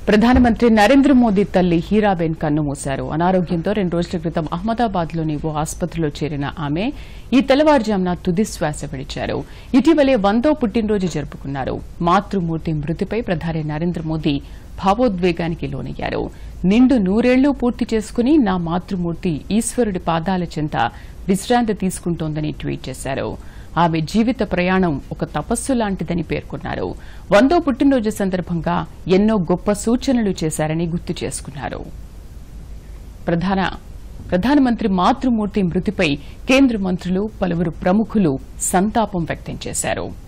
ప్రధానమంత్రి నరేంద్ర మోదీ తల్లి హీరాబెన్ కన్నుమూశారు అనారోగ్యంతో రెండు రోజుల క్రితం అహ్మదాబాద్ లోని ఓ ఆసుపత్రిలో చేరిన ఆమె ఈ తెల్లవారుజామున తుది శ్వాస విడిచారు ఇటీవలే వందో పుట్టినరోజు జరుపుకున్నారు మాతృమూర్తి మృతిపై ప్రధాని నరేంద్ర మోదీ భావోద్వేగానికి లోనయ్యారు నిండు నూరేళ్లు పూర్తి చేసుకుని నా మాతృమూర్తి ఈశ్వరుడి పాదాల చెంత విశ్రాంతి తీసుకుంటోందని ట్వీట్ చేశారు ఆమె జీవిత ప్రయాణం ఒక తపస్సు లాంటిదని పేర్కొన్నారు వందో పుట్టినరోజు సందర్భంగా ఎన్నో గొప్ప సూచనలు చేశారని గుర్తు చేసుకున్నారు ప్రధాన ప్రధానమంత్రి మాతృమూర్తి మృతిపై కేంద్ర మంత్రులు పలువురు ప్రముఖులు సంతాపం వ్యక్తం చేశారు